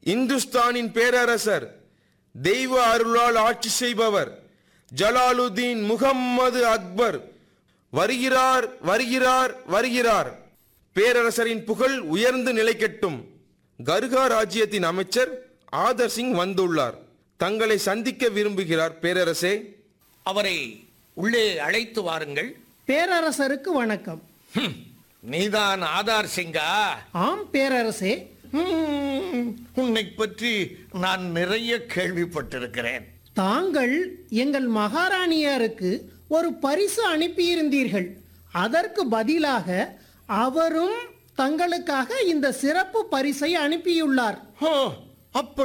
இந்துஸ்தானின் பேரரசர் தெய்வ அருளால் ஆட்சி செய்பவர் ஜலாலுதீன் முகம்மது அக்பர் வருகிறார் வருகிறார் வருகிறார் பேரரசரின் புகழ் உயர்ந்து நிலைக்கட்டும் கர்கா ராஜ்யத்தின் அமைச்சர் ஆதர் சிங் வந்துள்ளார் தங்களை சந்திக்க விரும்புகிறார் பேரரசே அவரை உள்ளே அழைத்து வாருங்கள் பேரரசருக்கு வணக்கம் ஹம், நீதான் ஆதார் சிங்கா ஆம் பேரரசே ஹம், உன்னைப் பற்றி நான் நிறைய கேள்விப்பட்டிருக்கிறேன் தாங்கள் எங்கள் மகாராணியாருக்கு ஒரு பரிசு அனுப்பியிருந்தீர்கள் அதற்கு பதிலாக அவரும் தங்களுக்காக இந்த சிறப்பு பரிசை அனுப்பியுள்ளார் ஹோ, அப்ப